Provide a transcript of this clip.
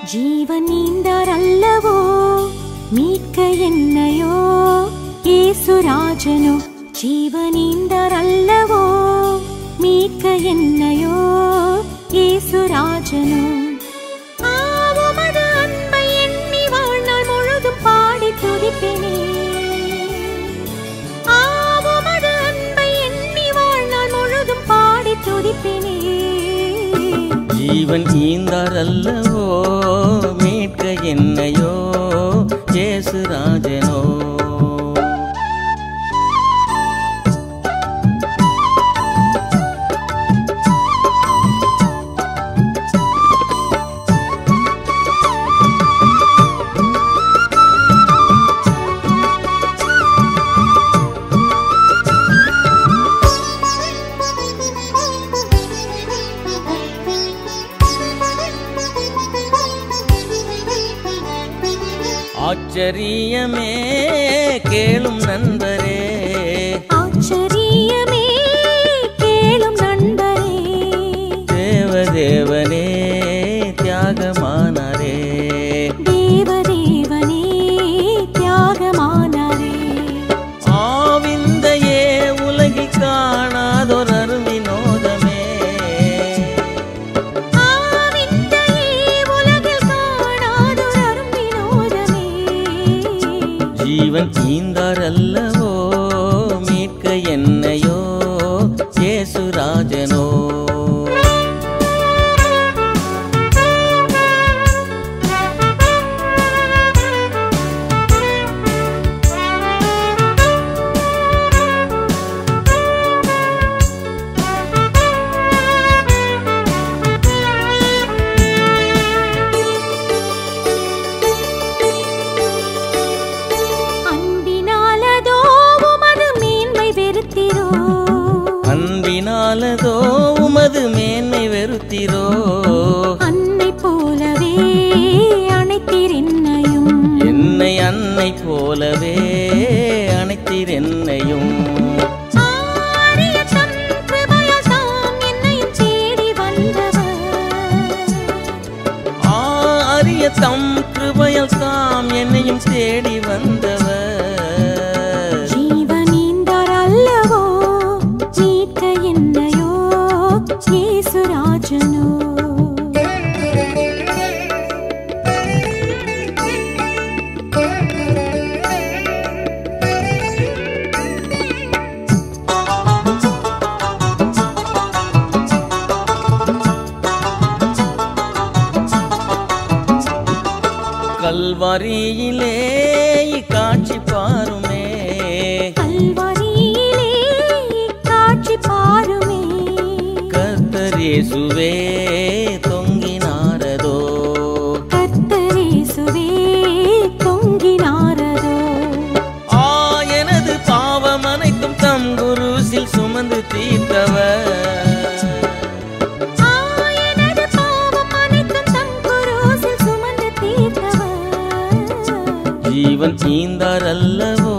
ஜீவன் நீந்தார் அல்லவோ மீட்க என்னையோ ஏசுராஜனோ ஜீவன் நீந்தார் அல்லவோ மீட்க என்னையோ ஏசுராஜனோ ஆவுமது அன்பை எண்ணி வாழ்நாள் முழுதும் பாடி துதிப்பேனே ஆவுமது அன்பை எண்ணி வாழ்நாள் முழுதும் பாடி துதிப்பேனே ஜீவன் ஈந்தார் அல்லவோ மீட்க என்னையோ ஜேசுராஜனோ ஆச்சரியமே கேளும் நண்பரே ஆச்சரியமே கேளும் நண்பரே தேவதேவனே தியாகமானாரே தேவதேவனே தியாகமானாரே ஆவிந்தையே உலகில் காணாதொரு அருவினோதமே ஆவிந்தையே உலகில் காணாதொரு அரும்பினோதமே ஜீவன் ஈந்தார் அல்லவோ மீட்க என்னையோ ஏசுராஜனோ அன்பினாலதோ உமது மேன்மை வெறுத்திரோ அன்பினாலதோ உமது மேன்மை வெறுத்திரோ அன்னை போலவே அணைத்தீர் என்னையும் என்னை அன்னை போலவே அனைத்தீர் என்னையும் ஆரிய தம் கிருபையால் தாம் என்னையும் தேடி வந்தவர் ஆ அரிய தம் கிருபையால் தாம் என்னையும் தேடி வந்தவர் ஜீவனீந்தார் அல்லவோ மீட்க என்னையோ இயேசுராஜனோ கல்வாரியிலே காட்சி பாருமே கல்வாரியிலே காட்சி பாருமே கர்த்தரேசுவே தொங்கினாரதோ கர்த்தரேசுவே தொங்கினாரதோ ஆ எனது பாவம் அனைத்தும் தம் குருசில் சுமந்து தீர்த்தவர் ஆயனது பாவம் அனைத்தும் தம் குருசில் சுமந்து தீர்த்தவர் ஜீவன் ஈந்தார் அல்லவோ